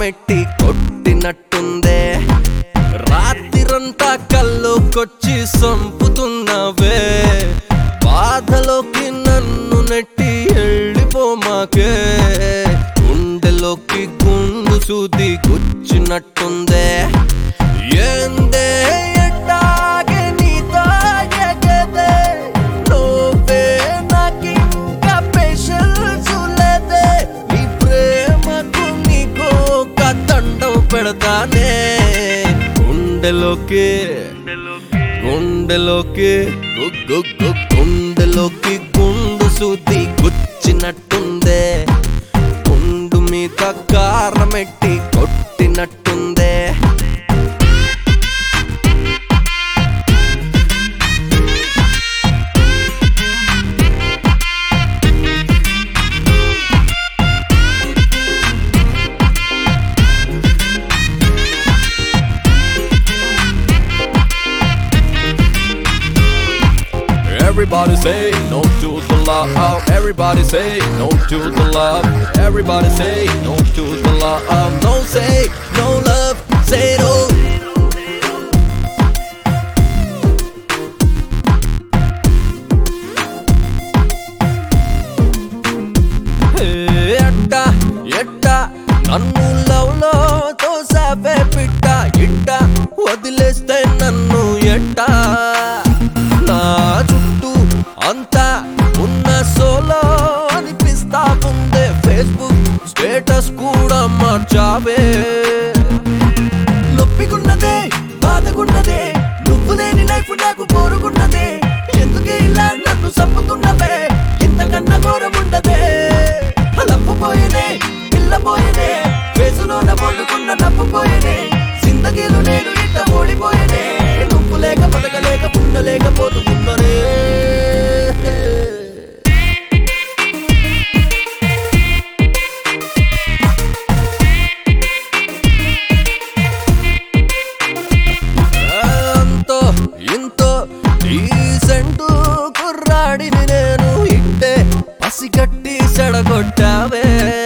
కారమెట్టి కొట్టినట్టుందే రాత్రిరంతా కల్లోకొచ్చి సంపుతున్నావే బాధలోకి నన్ను నెట్టి వెళ్ళిపోమాకే గుండెలోకి గుండు సూది గుచ్చినట్టుందే ఏందే ఎట్టాగే నీతో ఎగదే నువ్వే నాకింకా పేషెన్స్ లేదే నీ ప్రేమకు నీకు ఒక దండం పెడతానే గుండెలోకి గుండెలోకి గు- గు- గు- గుండెలోకి గుండు సూది గుచ్చినట్టుందే గుండు మీద కారమెట్టి కొట్టినట్టుందే Everybody say no to the love. Everybody say no to the love. Everybody say no to the love. No say no love. Say no. ఎట్ట ఎట్ట నన్ను లవ్ లో తోసావే పిట్ట ఇట్ట వదిలేస్తే నన్ను ఎట్ట నా చుట్టూ అంతా ఉన్న సోలో అనిపిస్తా ఉందే ఫేస్బుక్ స్టేటస్ కూడా మార్చావే నొప్పికున్నదే బాధకున్నదే నువ్వు లేని లైఫ్ నాకు కోరుకున్నదే ఎందుకే ఇలా నన్ను చంపుతున్నవే ఇంతకన్నా ఘోరం ఉండదే లప్పుపోయేనే పిల్లపోయేనే ఫేసులోన పండుకున్న నప్పుపోయేనే జిందగీలు నేను ఇట్ట ఓడిపోయేనే నువ్వు లేక బతకలేక ఉండలేకపోతున్ననే అంతో ఇంతో డీసెంట్ కుర్రాడిని నేను ఇట్టే పసిగట్టి సెడగొట్టావే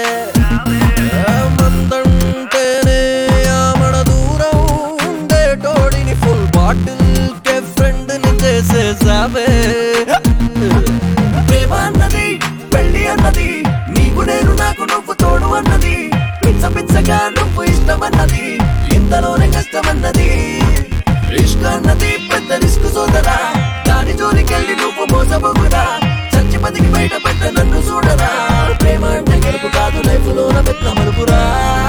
మందంటేనే ఆమడ దూరం ఉండేటోడిని ఫుల్ బాటిల్ కే ఫ్రెండ్ ని చేసేసావే ప్రేమ అన్నది పెళ్లి అన్నది నీకు నేను నాకు నువ్వు తోడు అన్నది పిచ్చ పిచ్చగా నువ్వు ఇష్టమన్నది ఇంతలోనే కష్టమన్నది ఇష్ట అన్నది పెద్ద రిస్క్ సోదరా దాని జోలికెళ్ళి నువ్వు మోసపోకురా చచ్చి బతికి బయట పెట్ట నన్ను చూడరా ప్రేమ అంటే గెలుపు కాదు లైఫ్ లోన పెద్ద మలుపురా